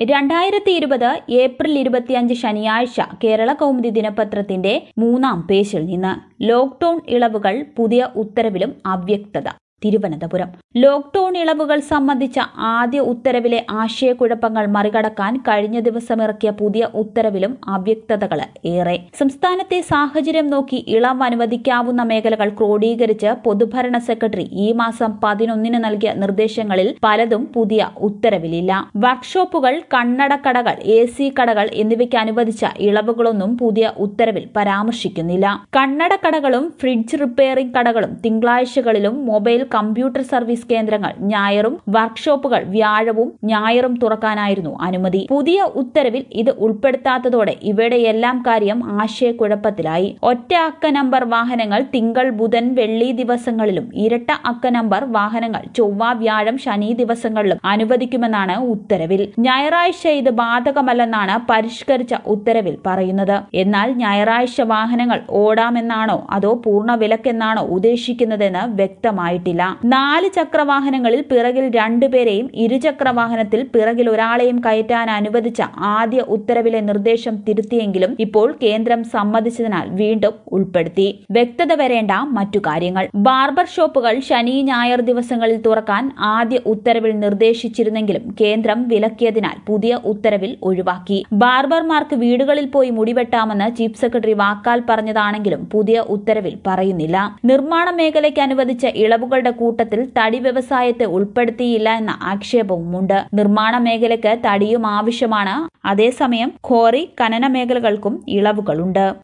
രണ്ടായിരത്തി ഇരുപത് ഏപ്രിൽ ഇരുപത്തിയഞ്ച് ശനിയാഴ്ച കേരള കൗമുദി ദിനപത്രത്തിന്റെ മൂന്നാം പേജിൽ നിന്ന് ലോക്ഡൌൺ ഇളവുകൾ പുതിയ ഉത്തരവിലും അവ്യക്തത തിരുവനന്തപുരം ലോക്ഡൌൺ ഇളവുകൾ സംബന്ധിച്ച ആദ്യ ഉത്തരവിലെ ആശയക്കുഴപ്പങ്ങൾ മറികടക്കാൻ കഴിഞ്ഞ ദിവസം ഇറക്കിയ പുതിയ ഉത്തരവിലും അവ്യക്തതകൾ ഏറെ സംസ്ഥാനത്തെ സാഹചര്യം നോക്കി ഇളവ് അനുവദിക്കാവുന്ന മേഖലകൾ ക്രോഡീകരിച്ച് പൊതുഭരണ സെക്രട്ടറി ഈ മാസം പതിനൊന്നിന് നൽകിയ നിർദ്ദേശങ്ങളിൽ പലതും പുതിയ ഉത്തരവിലില്ല വർക്ക്ഷോപ്പുകൾ കണ്ണടക്കടകൾ എ സി കടകൾ എന്നിവയ്ക്ക് അനുവദിച്ച ഇളവുകളൊന്നും പുതിയ ഉത്തരവിൽ പരാമർശിക്കുന്നില്ല കണ്ണടക്കടകളും ഫ്രിഡ്ജ് റിപ്പയറിംഗ് കടകളും തിങ്കളാഴ്ചകളിലും മൊബൈൽ കമ്പ്യൂട്ടർ സർവീസ് കേന്ദ്രങ്ങൾ ഞായറും വർക്ക്ഷോപ്പുകൾ വ്യാഴവും ഞായറും തുറക്കാനായിരുന്നു അനുമതി പുതിയ ഉത്തരവിൽ ഇത് ഉൾപ്പെടുത്താത്തതോടെ ഇവയുടെ എല്ലാം കാര്യം ആശയക്കുഴപ്പത്തിലായി ഒറ്റ അക്ക നമ്പർ വാഹനങ്ങൾ തിങ്കൾ ബുധൻ വെള്ളി ദിവസങ്ങളിലും ഇരട്ട അക്ക നമ്പർ വാഹനങ്ങൾ ചൊവ്വ വ്യാഴം ശനി ദിവസങ്ങളിലും അനുവദിക്കുമെന്നാണ് ഉത്തരവിൽ ഞായറാഴ്ച ഇത് ബാധകമല്ലെന്നാണ് പരിഷ്കരിച്ച ഉത്തരവിൽ പറയുന്നത് എന്നാൽ ഞായറാഴ്ച വാഹനങ്ങൾ ഓടാമെന്നാണോ അതോ പൂർണ്ണ വിലക്കെന്നാണോ ഉദ്ദേശിക്കുന്നതെന്ന് വ്യക്തമായിട്ടില്ല നാല് ചക്രവാഹനങ്ങളിൽ പിറകിൽ രണ്ടുപേരെയും ഇരുചക്ര വാഹനത്തിൽ പിറകിൽ ഒരാളെയും കയറ്റാൻ അനുവദിച്ച ആദ്യ ഉത്തരവിലെ നിർദ്ദേശം തിരുത്തിയെങ്കിലും ഇപ്പോൾ കേന്ദ്രം സമ്മതിച്ചതിനാൽ വീണ്ടും ഉൾപ്പെടുത്തി വ്യക്തത വരേണ്ട മറ്റു കാര്യങ്ങൾ ബാർബർ ഷോപ്പുകൾ ശനി ഞായർ ദിവസങ്ങളിൽ തുറക്കാൻ ആദ്യ ഉത്തരവിൽ നിർദ്ദേശിച്ചിരുന്നെങ്കിലും കേന്ദ്രം വിലക്കിയതിനാൽ പുതിയ ഉത്തരവിൽ ഒഴിവാക്കി ബാർബർമാർക്ക് വീടുകളിൽ പോയി മുടിവെട്ടാമെന്ന് ചീഫ് സെക്രട്ടറി വാക്കാൽ പറഞ്ഞതാണെങ്കിലും പുതിയ ഉത്തരവിൽ പറയുന്നില്ല നിർമ്മാണ മേഖലയ്ക്ക് അനുവദിച്ച ഇളവുകളുടെ കൂട്ടത്തിൽ തടി വ്യവസായത്തെ ഉൾപ്പെടുത്തിയില്ല എന്ന ആക്ഷേപവുമുണ്ട് നിർമ്മാണ മേഖലയ്ക്ക് തടിയും ആവശ്യമാണ് അതേസമയം ഖോറി ഖനന മേഖലകൾക്കും ഇളവുകളുണ്ട്